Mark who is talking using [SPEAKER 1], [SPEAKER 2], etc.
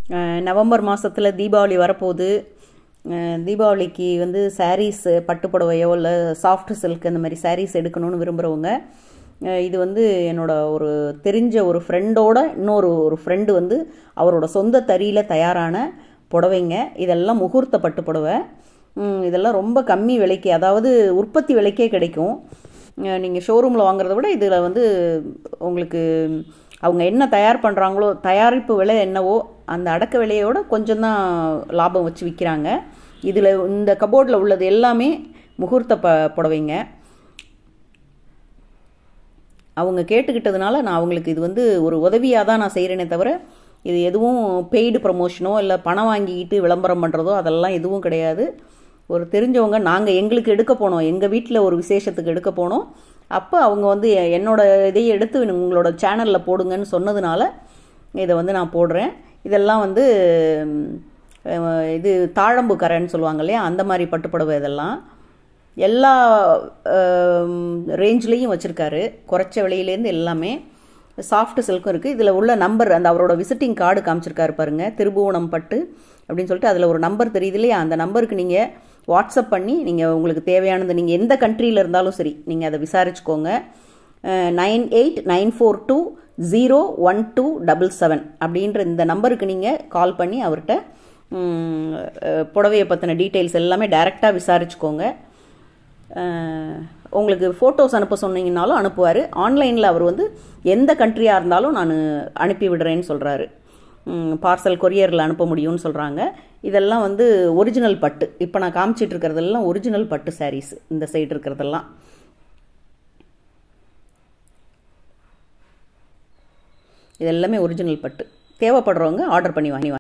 [SPEAKER 1] அஹ் November மாதத்தில் தீபாவளி வரப்போகுது அஹ் தீபாவளிக்கு வந்து சாரீஸ் பட்டு புடவையோ இல்லை சாஃப்ட் சில்க் அந்த மாதிரி சாரீஸ் எடுக்கணும்னு விரும்புகிறவங்க அஹ் இது வந்து என்னோட ஒரு தெரிஞ்ச ஒரு ஃப்ரெண்டோட இன்னொரு ஒரு ஃப்ரெண்டு வந்து அவரோட சொந்த தறியில் தயாரான புடவைங்க இதெல்லாம் முகூர்த்த பட்டு புடவை ம், இதெல்லாம் ரொம்ப கம்மி விலைக்கு அதாவது உற்பத்தி விலைக்கே கிடைக்கும் நீங்கள் ஷோரூமில் வாங்குறத விட இதில் வந்து உங்களுக்கு அவங்க என்ன தயார் பண்ணுறாங்களோ தயாரிப்பு விலை என்னவோ அந்த அடக்க விலையோட கொஞ்சம் தான் லாபம் வச்சு விற்கிறாங்க இதில் இந்த கபோர்டில் உள்ளது எல்லாமே முகூர்த்த ப புடவைங்க அவங்க கேட்டுக்கிட்டதுனால நான் அவங்களுக்கு இது வந்து ஒரு உதவியாக தான் நான் செய்கிறேனே தவிர இது எதுவும் பெய்டு ப்ரமோஷனோ இல்லை பணம் வாங்கிக்கிட்டு விளம்பரம் பண்ணுறதோ அதெல்லாம் எதுவும் கிடையாது ஒரு தெரிஞ்சவங்க நாங்கள் எங்களுக்கு எடுக்க போனோம் எங்கள் வீட்டில் ஒரு விசேஷத்துக்கு எடுக்க போனோம் அப்போ அவங்க வந்து எ- என்னோட இதையை எடுத்து உங்களோட சேனலில் போடுங்கன்னு சொன்னதுனால இதை வந்து நான் போடுறேன் இதெல்லாம் வந்து ம், அஹ், இது தாழம்பு கரைன்னு சொல்லுவாங்க இல்லையா அந்த மாதிரி பட்டுப்புடவை இதெல்லாம் எல்லா ரேஞ்ச்லேயும் வச்சுருக்காரு குறைச்ச விலையிலேருந்து எல்லாமே சாஃப்ட் சில்க்கும் இருக்குது இதில் உள்ள நம்பர் அந்த அவரோட விசிட்டிங் கார்டு காமிச்சிருக்காரு பாருங்க திருபுவனம் பட்டு அப்படின்னு சொல்லிட்டு அதில் ஒரு நம்பர் தெரியுது இல்லையா அந்த நம்பருக்கு நீங்கள் வாட்ஸ்அப் பண்ணி நீங்கள் உங்களுக்கு தேவையானது நீங்கள் எந்த கண்ட்ரியில் இருந்தாலும் சரி நீங்கள் அதை விசாரிச்சுக்கோங்க nine eight nine four two zero one two double seven அப்படின்ற இந்த நம்பருக்கு நீங்கள் கால் பண்ணி அவர்கிட்ட ம், அஹ், புடவையை பற்றின டீட்டெயில்ஸ் எல்லாமே டைரெக்டாக விசாரிச்சுக்கோங்க அஹ், உங்களுக்கு ஃபோட்டோஸ் அனுப்ப சொன்னீங்கனாலும் அனுப்புவார் ஆன்லைனில் அவர் வந்து எந்த கண்ட்ரியாக இருந்தாலும் நான் அனுப்பி விடுறேன்னு சொல்கிறாரு பார்சல் கொரியரில் அனுப்ப முடியும்னு சொல்கிறாங்க இதெல்லாம் வந்து ஒரிஜினல் பட்டு இப்போ நான் காமிச்சிட்டு இருக்கிறதெல்லாம் ஒரிஜினல் பட்டு சாரீஸ் இந்த சைடு இருக்கிறதெல்லாம் இது எல்லாமே ஒரிஜினல் பட்டு தேவைப்படுறவங்க ஆர்டர் பண்ணி வாங்கி